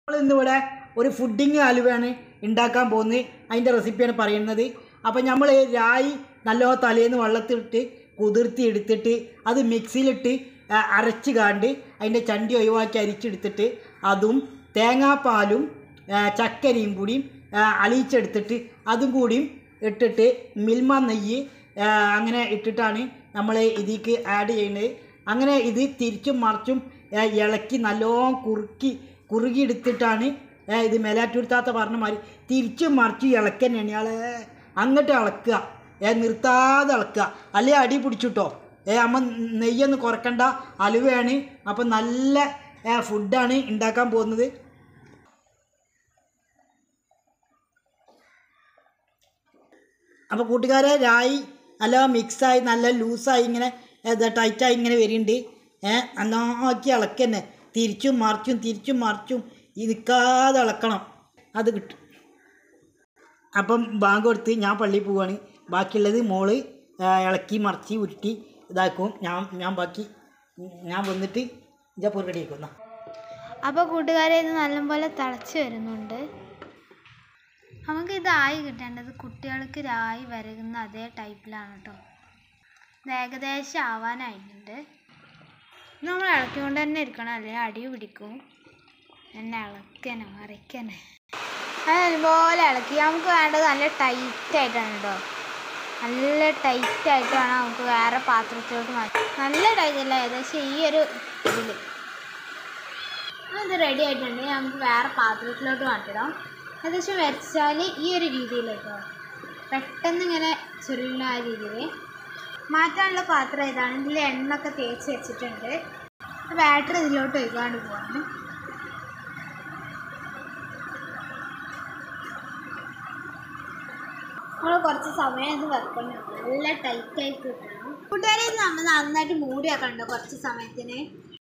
നമ്മൾ ഇന്നിവിടെ ഒരു ഫുഡിങ് ഹലുവയാണ് ഉണ്ടാക്കാൻ പോകുന്നത് അതിൻ്റെ റെസിപ്പിയാണ് പറയുന്നത് അപ്പോൾ നമ്മൾ രായി നല്ലോ തലേന്ന് വെള്ളത്തിലിട്ട് കുതിർത്തി എടുത്തിട്ട് അത് മിക്സിയിലിട്ട് ആ, അരച്ച് കാണ്ട് അതിൻ്റെ ചണ്ടി ഒഴിവാക്കി അരിച്ചെടുത്തിട്ട് അതും തേങ്ങാപ്പാലും ആ, ചക്കരയും കൂടിയും ആ, അലിയിച്ചെടുത്തിട്ട് അതും കൂടിയും ഇട്ടിട്ട് മിൽമ നെയ്യ് ആ, അങ്ങനെ ഇട്ടിട്ടാണ് നമ്മൾ ഇതിലേക്ക് ആഡ് ചെയ്യുന്നത് അങ്ങനെ ഇത് തിരിച്ചും മറിച്ചും ആ, ഇളക്കി നല്ലോണം കുറുക്കി കുറുകി എടുത്തിട്ടാണ് ഏ, ഇത് മേലാറ്റൂർത്താത്ത പറഞ്ഞ മാതിരി തിരിച്ചും മറിച്ച് ഇളക്കുക തന്നെയാണ് ഇയാളെ അങ്ങോട്ട് ഇളക്കുക ഏ നിർത്താതെ ഇളക്കുക അല്ലെ അടി പിടിച്ചിട്ടോ ഏ അമ്മ നെയ്യൊന്നും കുറക്കണ്ട അലുവയാണ് അപ്പം നല്ല ഏ, ഫുഡാണ് ഉണ്ടാക്കാൻ പോകുന്നത് അപ്പോൾ കൂട്ടുകാരെ രായി നല്ല മിക്സായി നല്ല ലൂസായി ഇങ്ങനെ ഇത് ടൈറ്റായി ഇങ്ങനെ വരുന്നുണ്ട് ഏഹ് നന്നാക്കി ഇളക്കി തന്നെ തിരിച്ചും മറിച്ചും തിരിച്ചും മറിച്ചും ഈ നിൽക്കാതെ ഇളക്കണം അത് കിട്ടും അപ്പം ബാങ്ക് കൊടുത്ത് ഞാൻ പള്ളിയിൽ പോവാണ് ബാക്കിയുള്ളത് മോള് ആ, ഇളക്കി മറിച്ച് ഉരുട്ടി ഇതാക്കും ഞാൻ ഞാൻ ബാക്കി ഞാൻ വന്നിട്ട് ഇജാ പൊറുകടി ആക്കുന്ന അപ്പോൾ കൂട്ടുകാരെ ഇത് നല്ലപോലെ തിളച്ച് വരുന്നുണ്ട് നമുക്ക് ഇതായി കിട്ടേണ്ടത് കുട്ടികൾക്ക് രായി വരകുന്ന അതേ ടൈപ്പിലാണ് കേട്ടോ ഇത് ഏകദേശം ആവാനായിട്ടുണ്ട് ഇത് നമ്മൾ ഇളക്കിക്കൊണ്ട് തന്നെ ഇരിക്കണം അല്ലെങ്കിൽ അടി പിടിക്കും എന്നെ ഇളക്കനെ മറിക്കനെ അത് അതുപോലെ ഇളക്കി നമുക്ക് വേണ്ടത് നല്ല ടൈറ്റ് ആയിട്ടാണ് കേട്ടോ നല്ല ടൈറ്റ് ആയിട്ട് വേണം നമുക്ക് വേറെ പാത്രത്തിലോട്ട് മാറ്റി നല്ല ടൈറ്റ് അല്ല ഏകദേശം ഈ ഒരു ഇതിൽ അത് റെഡി ആയിട്ടുണ്ട് നമുക്ക് വേറെ പാത്രത്തിലോട്ട് മാറ്റിടാം ഏകദേശം വെച്ചാൽ ഈ ഒരു രീതിയിൽ കേട്ടോ പെട്ടെന്ന് ഇങ്ങനെ ചുരുളുന്ന ആ രീതിയിൽ മാറ്റാനുള്ള പാത്രം ഇതാണ് ഇതിൽ എണ്ണ ഒക്കെ തേച്ച് വെച്ചിട്ടുണ്ട് ബാറ്ററി ഇതിലോട്ട് ഒഴിക്കാണ്ട് പോവാണ് നമ്മൾ കുറച്ച് സമയം ഇത് വെക്കണം നല്ല ടൈറ്റ് ആയി കിട്ടണം കൂട്ടുകാരെ ഇത് നമ്മൾ നന്നായിട്ട് മൂടി വെക്കണ്ടോ കുറച്ച് സമയത്തിന്